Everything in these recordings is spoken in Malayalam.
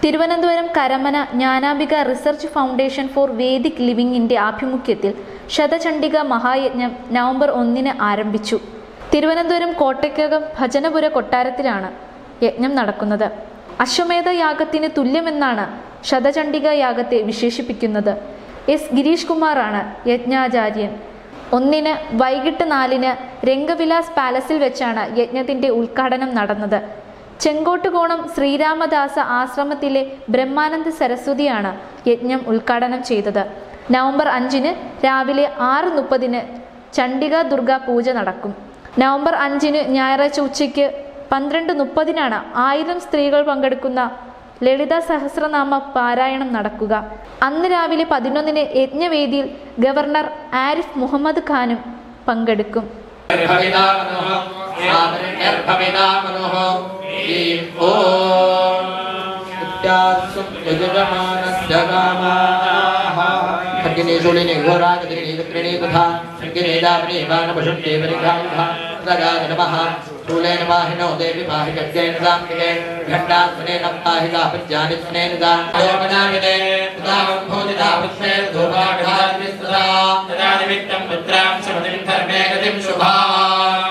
Thiruvananthapuram Karamana Jnanambika research foundation for Vedic ലിവിംഗിന്റെ ആഭിമുഖ്യത്തിൽ ശതചണ്ഡിക മഹായജ്ഞം നവംബർ ഒന്നിന് ആരംഭിച്ചു തിരുവനന്തപുരം കോട്ടയ്ക്കകം ഭജനപുര കൊട്ടാരത്തിലാണ് യജ്ഞം നടക്കുന്നത് അശ്വമേധ യാഗത്തിന് തുല്യമെന്നാണ് ശതചണ്ഡിക യാഗത്തെ വിശേഷിപ്പിക്കുന്നത് എസ് ഗിരീഷ് കുമാറാണ് യജ്ഞാചാര്യൻ ഒന്നിന് വൈകിട്ട് നാലിന് രംഗവിലാസ് പാലസിൽ വെച്ചാണ് യജ്ഞത്തിന്റെ ഉദ്ഘാടനം നടന്നത് ചെങ്കോട്ടുകോണം ശ്രീരാമദാസ ആശ്രമത്തിലെ ബ്രഹ്മാനന്ദ സരസ്വതിയാണ് യജ്ഞം ഉദ്ഘാടനം ചെയ്തത് നവംബർ അഞ്ചിന് രാവിലെ ആറ് മുപ്പതിന് ചണ്ഡിക ദുർഗ പൂജ നടക്കും നവംബർ അഞ്ചിന് ഞായറാഴ്ച ഉച്ചയ്ക്ക് പന്ത്രണ്ട് മുപ്പതിനാണ് ആയിരം സ്ത്രീകൾ പങ്കെടുക്കുന്ന ലളിത സഹസ്രനാമ പാരായണം നടക്കുക അന്ന് രാവിലെ പതിനൊന്നിന് യജ്ഞവേദിയിൽ ഗവർണർ ആരിഫ് മുഹമ്മദ് ഖാനും പങ്കെടുക്കും ഭവിതാമനുഃ സാമരണ്യർഭവിതാമനുഃ ഈം ഓം ഇത്യാസും യജമാനസ്യ കാമാഃ ഭഗിനി ശൂലിനി ഘോരാഗതിനി വിക്രിണി തഥാ ഭഗിനി ദാമിനി ബാണപശുണ്ഡി പരിഘായുധ സദാ നമഃ ശൂലേന വാഹിനോ ദേവി പാഹി ഗദ്ഗേന സാംഗികേ ഖണ്ഡാത്മനേന പാഹി കാപജ്ജാനി സ്നേന ദാ യോമനാമിനേ ഉദാവം ഭോജിതാ പുഷ്പേ ധൂപാഘാതിസ്തദാ तदा निमित्तं पुत्रां सुमतिं धर्मे गतिं शुभाम्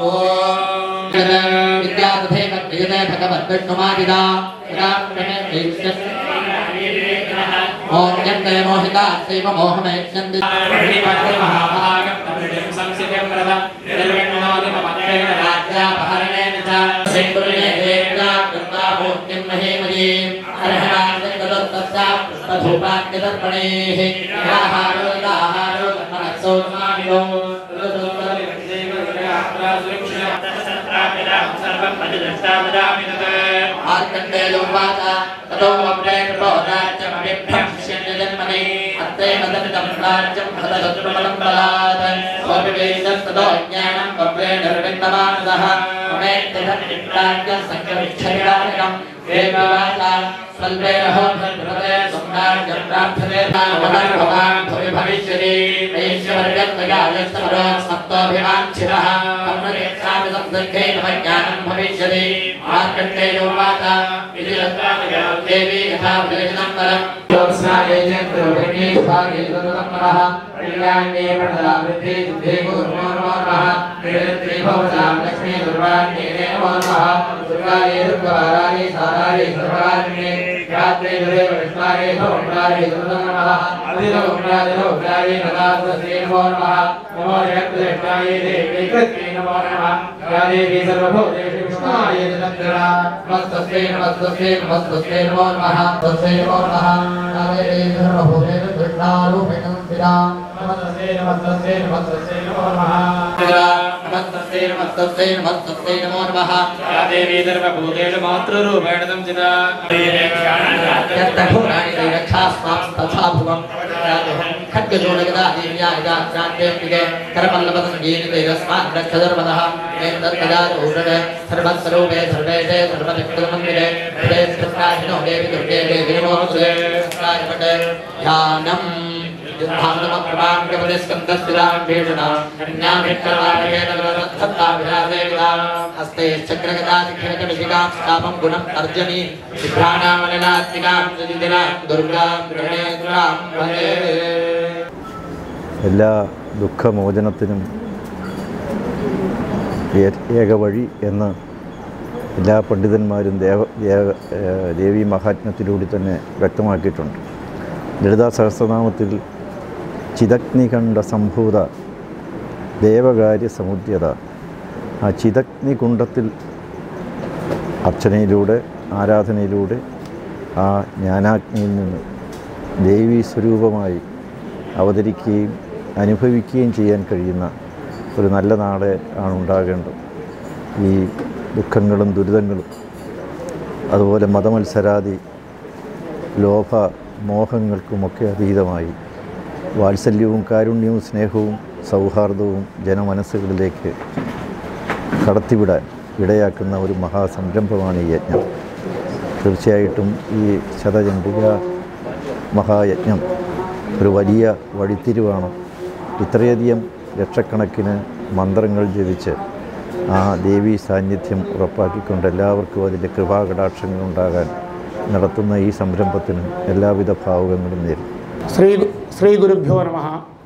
विद्यादधे कत्रियते भगवद्विष्णुमादिदा ॐ यन्ते मोहिता सैव मोहमेष्यन्ति महाभागं तमिळं संसितं व्रतं निर्विण्णोदिममत्रेण राज्यापहरणेन च सेन्द्रिये देव्या कृताभूतिं महीमयीम् अर्हणादिन्ददत्तस्या पुष्पधूपाद्यदर्पणैः आहारोदाहारो मनसो मानिनो मार्कण्डेयोवाच ततो वप्रेणो राज्यमभिभ्रंश्यन्य जन्मनि अत्रे मदमिदं राज्यं हतशत्रुबलं बलात् स्वपि वेदस्ततो ज्ञानं वप्रेण निर्विन्दमानदः ममेत्यधनिप्राज्य सङ्गविच्छरिणानिकम् देववाचा स्वल्पेन होमभृते सम्राज्यं प्रार्थते भगवान् भवान् भवि भविष्यति वैश्यवर्यत्वयायस्तमरोस्मत्तोऽभिवाञ्छितः ब्रह्मदेक्षामि संसर्गेण ज्ञानं भविष्यति मार्कण्डेयोवाच इति देवी यथा विलेशनं वरम् नमस्तस्यै नमस्तस्यै नमस्तस्यै नमो नमः तस्यै नमो नमः नारायणे सर्वभूतेन कृष्णारूपेण स्थिरा नमस्तस्यै नमस्तस्यै नमस्तस्यै नमो नमः नमस्तस्यै नमस्तस्यै नमस्तस्यै नमो नमः या देवी सर्वभूतेषु मातृरूपेण संस्थिता यत्तभूराणि दैरक्षास्मां तथा भुवं खड्गजोडगदा देव्या यदा शान्तेऽम्बिके करपल्लवसङ्गीनितैरस्मान् रक्षधर्मदः एतत्तदा ऊषण सर्वस्वरूपे सर्वेशे सर्वनिकृतमन्दिरे हृदे स्थिताहिनो देवि दुर्गे देवी नमोऽस्तुते सत्कार्यपटे ध्यानम् युद्धान्तमप्रभां कपतिस्कन्दस्थिरां भीषणां कन्याभिक्षमाणकेन विरसत्ताभिलासेविदां हस्ते चक्रगदादिखिलकमिशिकां स्थापं गुणम् अर्जनी ശുഭ്രാണാമലനാത്മികാം സുജിതിനാം ദുർഗാം ഗൃഹേന്ദ്രാം ഭജേ എല്ലാ ദുഃഖമോചനത്തിനും ഏ- ഏക വഴി എന്ന് എല്ലാ പണ്ഡിതന്മാരും ദേവ ദേവ- ഏഹ് ദേവീ മഹാത്മ്യത്തിലൂടെ തന്നെ വ്യക്തമാക്കിയിട്ടുണ്ട് ലളിതാ സഹസ്രനാമത്തിൽ ചിതഗ്നികണ്ഠ സംഭൂത ദേവകാര്യ സമുദ്യത ആ ചിതഗ്നികുണ്ഡത്തിൽ അർച്ചനയിലൂടെ ആരാധനയിലൂടെ ആ ജ്ഞാനാഗ്നിയിൽ നിന്ന് ദേവീ സ്വരൂപമായി അവതരിക്കുകയും അനുഭവിക്കുകയും ചെയ്യാൻ കഴിയുന്ന ഒരു നല്ല നാളെ ആണ് ഉണ്ടാകേണ്ടത് ഈ ദുഃഖങ്ങളും ദുരിതങ്ങളും അതുപോലെ മതമത്സരാദി ലോഭ മോഹങ്ങൾക്കുമൊക്കെ അതീതമായി വാത്സല്യവും കാരുണ്യവും സ്നേഹവും സൗഹാർദ്ദവും ജനമനസ്സുകളിലേക്ക് കടത്തിവിടാൻ ഇടയാക്കുന്ന ഒരു മഹാസംരംഭമാണ് ഈ യജ്ഞം തീർച്ചയായിട്ടും ഈ ശതചണ്ഡിക മഹായജ്ഞം ഒരു വലിയ വഴിത്തിരിവാണ് ഇത്രയധികം ലക്ഷക്കണക്കിന് മന്ത്രങ്ങൾ ജപിച്ച് ആ ദേവീ സാന്നിധ്യം ഉറപ്പാക്കിക്കൊണ്ട് എല്ലാവർക്കും അതിൻ്റെ കൃപാകടാക്ഷങ്ങൾ ഉണ്ടാകാൻ നടത്തുന്ന ഈ സംരംഭത്തിന് എല്ലാവിധ ഭാവുകങ്ങളും നേരും ശ്രീ ശ്രീ ഗുരുഭ്യോ നമ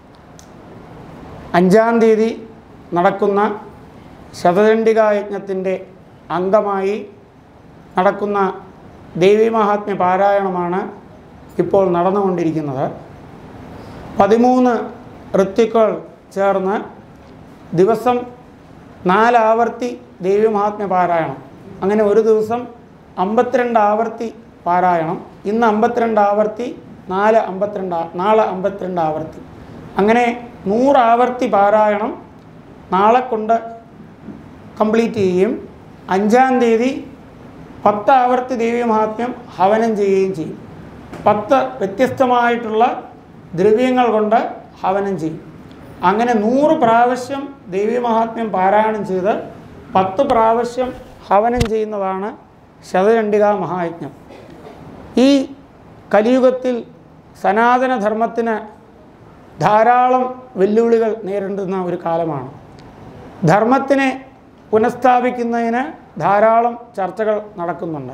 അഞ്ചാം തീയതി നടക്കുന്ന ശതചണ്ഡികാ യജ്ഞത്തിൻ്റെ അംഗമായി നടക്കുന്ന ദേവീ മഹാത്മ്യ പാരായണമാണ് ഇപ്പോൾ നടന്നുകൊണ്ടിരിക്കുന്നത് പതിമൂന്ന് ഋത്വിക്കൾ ചേർന്ന് ദിവസം നാലാവർത്തി ദേവി മഹാത്മ്യ പാരായണം അങ്ങനെ ഒരു ദിവസം അമ്പത്തിരണ്ട് ആവർത്തി പാരായണം ഇന്ന് അമ്പത്തിരണ്ട് ആവർത്തി നാല് അമ്പത്തിരണ്ട് ആ- നാളെ അമ്പത്തിരണ്ട് ആവർത്തി അങ്ങനെ നൂറ് ആവർത്തി പാരായണം നാളെ കൊണ്ട് കംപ്ലീറ്റ് ചെയ്യുകയും അഞ്ചാം തീയതി പത്ത് ആവർത്തി ദേവി മഹാത്മ്യം ഹവനം ചെയ്യുകയും ചെയ്യും പത്ത് വ്യത്യസ്തമായിട്ടുള്ള ദ്രവ്യങ്ങൾ കൊണ്ട് ഹവനം ചെയ്യും അങ്ങനെ നൂറ് പ്രാവശ്യം ദേവി മഹാത്മ്യം പാരായണം ചെയ്ത് പത്ത് പ്രാവശ്യം ഹവനം ചെയ്യുന്നതാണ് ശതചണ്ഡിക മഹായജ്ഞം ഈ കലിയുഗത്തിൽ സനാതനധർമ്മത്തിന് ധാരാളം വെല്ലുവിളികൾ നേരിടുന്ന ഒരു കാലമാണ് ധർമ്മത്തിനെ പുനഃസ്ഥാപിക്കുന്നതിന് ധാരാളം ചർച്ചകൾ നടക്കുന്നുണ്ട്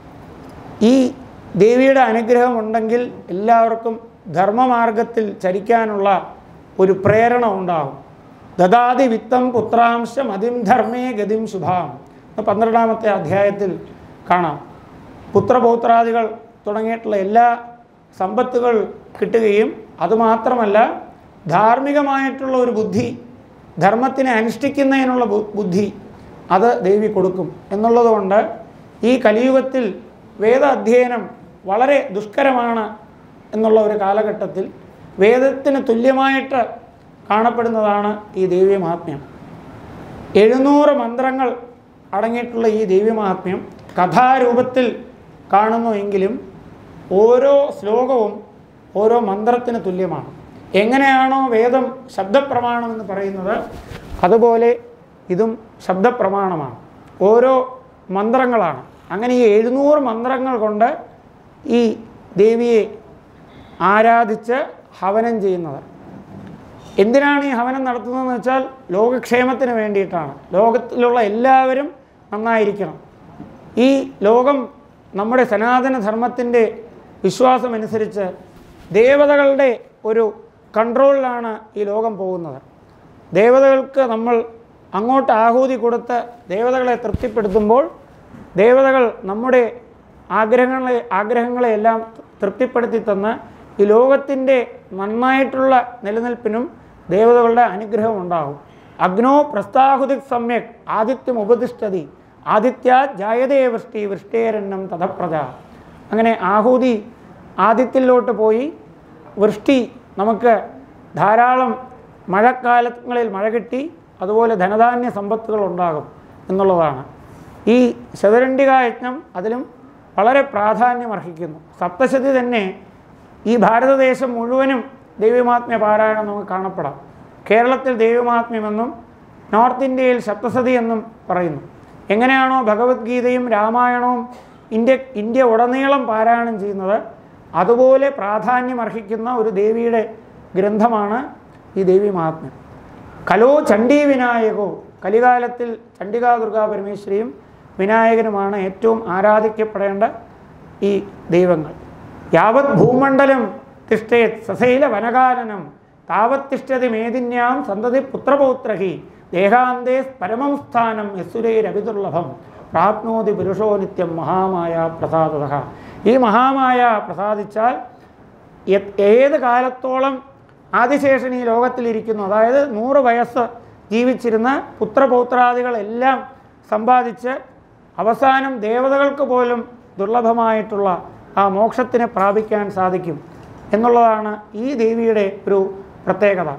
ഈ ദേവിയുടെ അനുഗ്രഹം ഉണ്ടെങ്കിൽ എല്ലാവർക്കും ധർമ്മമാർഗത്തിൽ ചരിക്കാനുള്ള ഒരു പ്രേരണ ഉണ്ടാകും ദദാതി വിത്തം പുത്രാംശം അതിം ധർമ്മേ ഗതിം ശുഭാം എന്ന് പന്ത്രണ്ടാമത്തെ അധ്യായത്തിൽ കാണാം പുത്രപൗത്രാദികൾ തുടങ്ങിയിട്ടുള്ള എല്ലാ സമ്പത്തുകൾ കിട്ടുകയും അതുമാത്രമല്ല ധാർമ്മികമായിട്ടുള്ള ഒരു ബുദ്ധി ധർമ്മത്തിനെ അനുഷ്ഠിക്കുന്നതിനുള്ള ബു- ബുദ്ധി അത് ദേവി കൊടുക്കും എന്നുള്ളതുകൊണ്ട് ഈ കലിയുഗത്തിൽ വേദ അധ്യയനം വളരെ ദുഷ്കരമാണ് എന്നുള്ള ഒരു കാലഘട്ടത്തിൽ വേദത്തിന് തുല്യമായിട്ട് കാണപ്പെടുന്നതാണ് ഈ ദേവീ മഹാത്മ്യം എഴുന്നൂറ് മന്ത്രങ്ങൾ അടങ്ങിയിട്ടുള്ള ഈ ദേവി മഹാത്മ്യം കഥാരൂപത്തിൽ കാണുന്നു എങ്കിലും ഓരോ ശ്ലോകവും ഓരോ മന്ത്രത്തിന് തുല്യമാണ് എങ്ങനെയാണോ വേദം ശബ്ദപ്രമാണം എന്ന് പറയുന്നത് അതുപോലെ ഇതും ശബ്ദപ്രമാണമാണ് ഓരോ മന്ത്രങ്ങളാണ് അങ്ങനെ ഈ എഴുന്നൂറ് മന്ത്രങ്ങൾ കൊണ്ട് ഈ ദേവിയെ ആരാധിച്ച് ഹവനം ചെയ്യുന്നത് എന്തിനാണ് ഈ ഹവനം നടത്തുന്നതെന്ന് വെച്ചാൽ ലോകക്ഷേമത്തിന് വേണ്ടിയിട്ടാണ് ലോകത്തിലുള്ള എല്ലാവരും നന്നായിരിക്കണം ഈ ലോകം നമ്മുടെ സനാതന ധർമ്മത്തിൻ്റെ വിശ്വാസമനുസരിച്ച് ദേവതകളുടെ ഒരു കൺട്രോളിലാണ് ഈ ലോകം പോകുന്നത് ദേവതകൾക്ക് നമ്മൾ അങ്ങോട്ട് ആഹൂതി കൊടുത്ത് ദേവതകളെ തൃപ്തിപ്പെടുത്തുമ്പോൾ ദേവതകൾ നമ്മുടെ ആഗ്രഹങ്ങളെ ആഗ്രഹങ്ങളെയെല്ലാം തൃപ്തിപ്പെടുത്തി തന്ന് ഈ ലോകത്തിൻ്റെ നന്നായിട്ടുള്ള നിലനിൽപ്പിനും ദേവതകളുടെ അനുഗ്രഹം ഉണ്ടാകും അഗ്നോ പ്രസ്താഹുതി സമ്യക് ആദിത്യം ഉപതിഷ്ഠതി ആദിത്യ ജായതേ വൃഷ്ടി വൃഷ്ടേരണ്ണം തഥപ്രജ അങ്ങനെ ആഹൂതി ആദിത്യത്തിലോട്ട് പോയി വൃഷ്ടി നമുക്ക് ധാരാളം മഴക്കാലങ്ങളിൽ മഴ കിട്ടി അതുപോലെ ധനധാന്യ സമ്പത്തുകൾ ഉണ്ടാകും എന്നുള്ളതാണ് ഈ ശതരണ്ഡിക യജ്ഞം അതിലും വളരെ പ്രാധാന്യം അർഹിക്കുന്നു സപ്തശതി തന്നെ ഈ ഭാരതദേശം മുഴുവനും ദൈവമാത്മ്യ പാരായണം നമുക്ക് കാണപ്പെടാം കേരളത്തിൽ ദൈവമാത്മ്യമെന്നും നോർത്ത് ഇന്ത്യയിൽ സപ്തസതി എന്നും പറയുന്നു എങ്ങനെയാണോ ഭഗവത്ഗീതയും രാമായണവും ഇന്ത്യ ഇന്ത്യ ഉടനീളം പാരായണം ചെയ്യുന്നത് അതുപോലെ പ്രാധാന്യം അർഹിക്കുന്ന ഒരു ദേവിയുടെ ഗ്രന്ഥമാണ് ഈ ദേവി മഹാത്മ്യം കലോ ചണ്ഡീ വിനായകോ കലികാലത്തിൽ ചണ്ഡികാ ദുർഗാ പരമേശ്വരിയും വിനായകനുമാണ് ഏറ്റവും ആരാധിക്കപ്പെടേണ്ട ഈ ദൈവങ്ങൾ യാവത് ഭൂമണ്ഡലം തിഷ്ഠേത് സശൈല വനകാനനം താവത് തിഷ്ഠതി മേദിന്യാം സന്തതി പുത്രപൗത്രഹി ദേഹാന്തേ പരമം സ്ഥാനം യസുരൈരവിദുർലഭം പ്രാപ്നോതി പുരുഷോ നിത്യം മഹാമായ പ്രസാദത ഈ മഹാമായ പ്രസാദിച്ചാൽ എ- ഏത് കാലത്തോളം ആദിശേഷൻ ഈ ലോകത്തിലിരിക്കുന്നു അതായത് നൂറ് വയസ്സ് ജീവിച്ചിരുന്ന പുത്രപൗത്രാദികളെല്ലാം സമ്പാദിച്ച് അവസാനം ദേവതകൾക്ക് പോലും ദുർലഭമായിട്ടുള്ള ആ മോക്ഷത്തിനെ പ്രാപിക്കാൻ സാധിക്കും എന്നുള്ളതാണ് ഈ ദേവിയുടെ ഒരു പ്രത്യേകത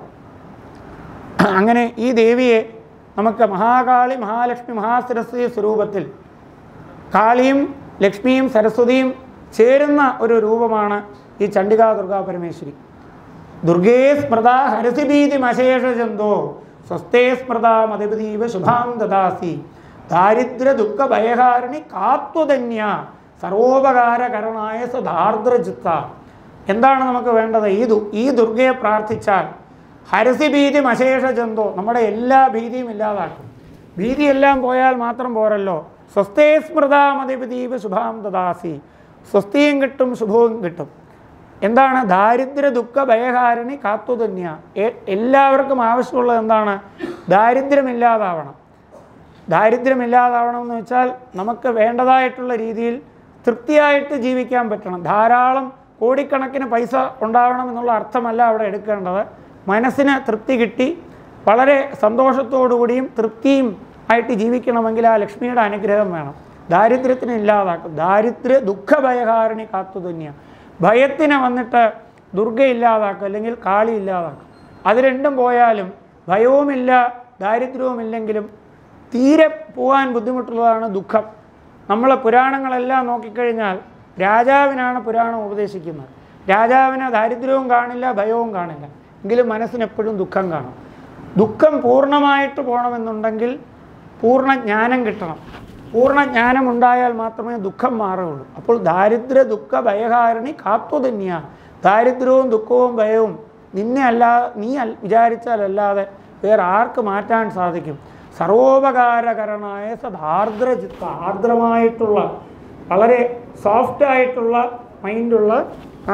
അങ്ങനെ ഈ ദേവിയെ നമുക്ക് മഹാകാളി മഹാലക്ഷ്മി മഹാസരസ്വതി സ്വരൂപത്തിൽ കാളിയും ലക്ഷ്മിയും സരസ്വതിയും ചേരുന്ന ഒരു രൂപമാണ് ഈ ചണ്ഡികാ ദുർഗാ പരമേശ്വരി ദുർഗേ സ്മൃത ഹരസിഭീതിമശേഷജന്തോ സ്വസ്ഥേ സ്മൃത മതിപതീവ ശുഭാം ദദാസി ദാരിദ്ര്യ ദുഃഖ ഭയഹാരിണി കാത്വധന്യ സർവോപകാരകരണായ സദാർദ്രചിത്ത എന്താണ് നമുക്ക് വേണ്ടത് ഈ ദു ഈ ദുർഗയെ പ്രാർത്ഥിച്ചാൽ ഹരസി ഭീതി അശേഷ ജന്തോ നമ്മുടെ എല്ലാ ഭീതിയും ഇല്ലാതാക്കും ഭീതിയെല്ലാം പോയാൽ മാത്രം പോരല്ലോ സ്വസ്ഥേ സ്മൃത മതിപതീപ ശുഭാം ദദാസി സ്വസ്തിയും കിട്ടും ശുഭവും കിട്ടും എന്താണ് ദാരിദ്ര്യ ദുഃഖ ഭയകാരണി കാത്തു തന്നെയാ എല്ലാവർക്കും ആവശ്യമുള്ളത് എന്താണ് ദാരിദ്ര്യമില്ലാതാവണം ദാരിദ്ര്യമില്ലാതാവണം എന്ന് വെച്ചാൽ നമുക്ക് വേണ്ടതായിട്ടുള്ള രീതിയിൽ തൃപ്തിയായിട്ട് ജീവിക്കാൻ പറ്റണം ധാരാളം കോടിക്കണക്കിന് പൈസ ഉണ്ടാവണം എന്നുള്ള അർത്ഥമല്ല അവിടെ എടുക്കേണ്ടത് മനസ്സിന് തൃപ്തി കിട്ടി വളരെ സന്തോഷത്തോടുകൂടിയും തൃപ്തിയും ആയിട്ട് ജീവിക്കണമെങ്കിൽ ആ ലക്ഷ്മിയുടെ അനുഗ്രഹം വേണം ദാരിദ്ര്യത്തിന് ഇല്ലാതാക്കും ദാരിദ്ര്യ ദുഃഖഭയകാരണി കാത്തു തന്നെയാണ് ഭയത്തിനെ വന്നിട്ട് ദുർഗ ഇല്ലാതാക്കും അല്ലെങ്കിൽ കാളി ഇല്ലാതാക്കും അത് രണ്ടും പോയാലും ഭയവുമില്ല ദാരിദ്ര്യവുമില്ലെങ്കിലും തീരെ പോകാൻ ബുദ്ധിമുട്ടുള്ളതാണ് ദുഃഖം നമ്മളെ പുരാണങ്ങളെല്ലാം നോക്കിക്കഴിഞ്ഞാൽ രാജാവിനാണ് പുരാണം ഉപദേശിക്കുന്നത് രാജാവിന് ദാരിദ്ര്യവും കാണില്ല ഭയവും കാണില്ല എങ്കിലും മനസ്സിന് എപ്പോഴും ദുഃഖം കാണും ദുഃഖം പൂർണ്ണമായിട്ട് പോകണമെന്നുണ്ടെങ്കിൽ പൂർണ്ണ ജ്ഞാനം കിട്ടണം പൂർണ്ണ ജ്ഞാനം ഉണ്ടായാൽ മാത്രമേ ദുഃഖം മാറുകയുള്ളൂ അപ്പോൾ ദാരിദ്ര്യ ദുഃഖ ഭയകാരണി കാത്തു തന്നെയാണ് ദാരിദ്ര്യവും ദുഃഖവും ഭയവും നിന്നെ അല്ലാതെ നീ അൽ- വിചാരിച്ചാലല്ലാതെ വേറെ ആർക്ക് മാറ്റാൻ സാധിക്കും സർവോപകാരകരനായ സദാർദ്രചിത്ത ആർദ്രമായിട്ടുള്ള വളരെ സോഫ്റ്റ് ആയിട്ടുള്ള മൈൻഡുള്ള ആ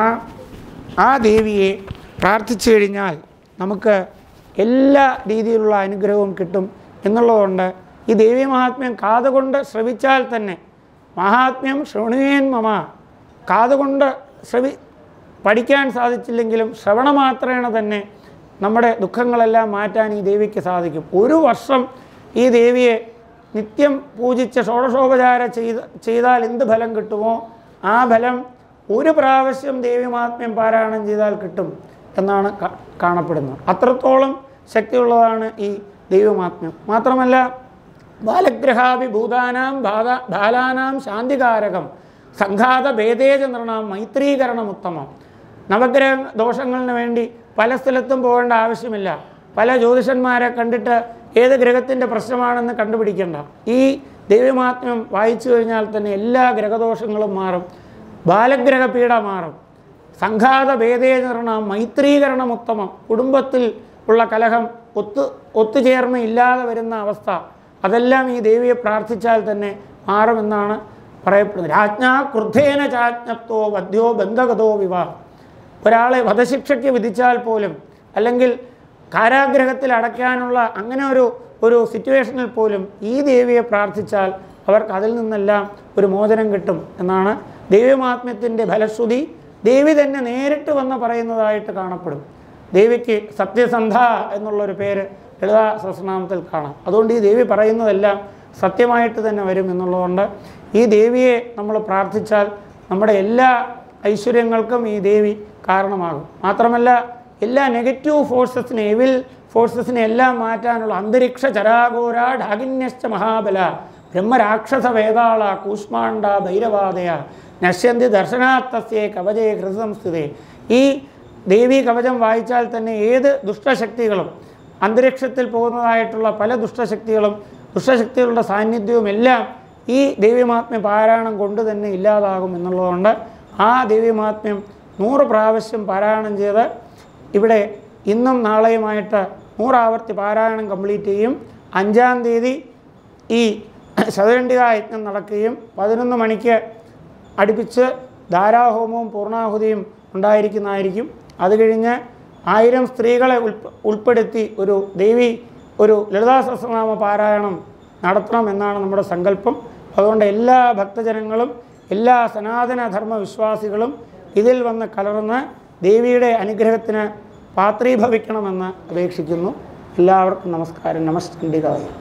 ആ ദേവിയെ പ്രാർത്ഥിച്ചു കഴിഞ്ഞാൽ നമുക്ക് എല്ലാ രീതിയിലുള്ള അനുഗ്രഹവും കിട്ടും എന്നുള്ളതുകൊണ്ട് ഈ ദേവി മഹാത്മ്യം കാതുകൊണ്ട് ശ്രവിച്ചാൽ തന്നെ മഹാത്മ്യം ശ്രവണുവേൻ മമ കാതുകൊണ്ട് ശ്രവി പഠിക്കാൻ സാധിച്ചില്ലെങ്കിലും ശ്രവണമാത്രേണ തന്നെ നമ്മുടെ ദുഃഖങ്ങളെല്ലാം മാറ്റാൻ ഈ ദേവിക്ക് സാധിക്കും ഒരു വർഷം ഈ ദേവിയെ നിത്യം പൂജിച്ച ഷോഡശോപചാര ചെയ്ത ചെയ്താൽ എന്ത് ഫലം കിട്ടുമോ ആ ഫലം ഒരു പ്രാവശ്യം ദേവി മഹാത്മ്യം പാരായണം ചെയ്താൽ കിട്ടും എന്നാണ് കാ- കാണപ്പെടുന്നത് അത്രത്തോളം ശക്തിയുള്ളതാണ് ഈ ദൈവമാത്മ്യം മാത്രമല്ല ബാലഗ്രഹാഭിഭൂതാനാം ബാധ ബാലാനാം ശാന്തികാരകം സംഘാത ഭേദേജ നിർണാം മൈത്രീകരണം ഉത്തമം നവഗ്രഹ ദോഷങ്ങളിന് വേണ്ടി പല സ്ഥലത്തും പോകേണ്ട ആവശ്യമില്ല പല ജ്യോതിഷന്മാരെ കണ്ടിട്ട് ഏത് ഗ്രഹത്തിൻ്റെ പ്രശ്നമാണെന്ന് കണ്ടുപിടിക്കേണ്ട ഈ ദൈവമാത്മ്യം വായിച്ചു കഴിഞ്ഞാൽ തന്നെ എല്ലാ ഗ്രഹദോഷങ്ങളും മാറും ബാലഗ്രഹ പീഡ മാറും സംഘാത ഭേദേചരണ മൈത്രീകരണം ഉത്തമം കുടുംബത്തിൽ ഉള്ള കലഹം ഒത്തു ഒത്തുചേർന്ന് ഇല്ലാതെ വരുന്ന അവസ്ഥ അതെല്ലാം ഈ ദേവിയെ പ്രാർത്ഥിച്ചാൽ തന്നെ മാറുമെന്നാണ് പറയപ്പെടുന്നത് രാജ്ഞാ ക്രുദ്ധേന ചാജ്ഞപ്തോ വധ്യോ ബന്ധഗതോ വിവാഹം ഒരാളെ വധശിക്ഷയ്ക്ക് വിധിച്ചാൽ പോലും അല്ലെങ്കിൽ കാരാഗ്രഹത്തിൽ അടയ്ക്കാനുള്ള അങ്ങനെ ഒരു ഒരു സിറ്റുവേഷനിൽ പോലും ഈ ദേവിയെ പ്രാർത്ഥിച്ചാൽ അവർക്ക് അതിൽ നിന്നെല്ലാം ഒരു മോചനം കിട്ടും എന്നാണ് ദൈവമാത്മ്യത്തിൻ്റെ ഫലശ്രുതി ദേവി തന്നെ നേരിട്ട് വന്ന് പറയുന്നതായിട്ട് കാണപ്പെടും ദേവിക്ക് സത്യസന്ധ എന്നുള്ളൊരു പേര് ലളിതാ സഹസ്രനാമത്തിൽ കാണാം അതുകൊണ്ട് ഈ ദേവി പറയുന്നതെല്ലാം സത്യമായിട്ട് തന്നെ വരും എന്നുള്ളതുകൊണ്ട് ഈ ദേവിയെ നമ്മൾ പ്രാർത്ഥിച്ചാൽ നമ്മുടെ എല്ലാ ഐശ്വര്യങ്ങൾക്കും ഈ ദേവി കാരണമാകും മാത്രമല്ല എല്ലാ നെഗറ്റീവ് ഫോഴ്സസിനെ എവിൽ ഫോഴ്സസിനെ എല്ലാം മാറ്റാനുള്ള അന്തരീക്ഷ ചരാഘോര ഢാകിന്യശ്ച മഹാബല ബ്രഹ്മരാക്ഷസ വേതാള കൂഷ്മാണ്ഡ ഭൈരവാദയ നശ്യന്തി ദർശനാത്തസ്യേ കവചേ ഹൃദംസ്ഥിതേ ഈ ദേവീ കവചം വായിച്ചാൽ തന്നെ ഏത് ദുഷ്ടശക്തികളും അന്തരീക്ഷത്തിൽ പോകുന്നതായിട്ടുള്ള പല ദുഷ്ടശക്തികളും ദുഷ്ടശക്തികളുടെ സാന്നിധ്യവും എല്ലാം ഈ ദേവീമാത്മ്യ പാരായണം കൊണ്ട് തന്നെ ഇല്ലാതാകും എന്നുള്ളതുകൊണ്ട് ആ ദേവീമാത്മ്യം നൂറ് പ്രാവശ്യം പാരായണം ചെയ്ത് ഇവിടെ ഇന്നും നാളെയുമായിട്ട് നൂറാവർത്തി പാരായണം കംപ്ലീറ്റ് ചെയ്യും അഞ്ചാം തീയതി ഈ ശതചണ്ഡിക യജ്ഞം നടക്കുകയും പതിനൊന്ന് മണിക്ക് അടുപ്പിച്ച് ധാരാഹോമവും പൂർണ്ണാഹുതിയും ഉണ്ടായിരിക്കുന്നതായിരിക്കും അത് കഴിഞ്ഞ് ആയിരം സ്ത്രീകളെ ഉൾപ്പ ഉൾപ്പെടുത്തി ഒരു ദേവി ഒരു ലളിതാ സഹസ്രനാമ പാരായണം നടത്തണം എന്നാണ് നമ്മുടെ സങ്കല്പം അതുകൊണ്ട് എല്ലാ ഭക്തജനങ്ങളും എല്ലാ സനാതനധർമ്മ വിശ്വാസികളും ഇതിൽ വന്ന് കലർന്ന് ദേവിയുടെ അനുഗ്രഹത്തിന് പാത്രീഭവിക്കണമെന്ന് അപേക്ഷിക്കുന്നു എല്ലാവർക്കും നമസ്കാരം നമസ്കണ്ഡികായി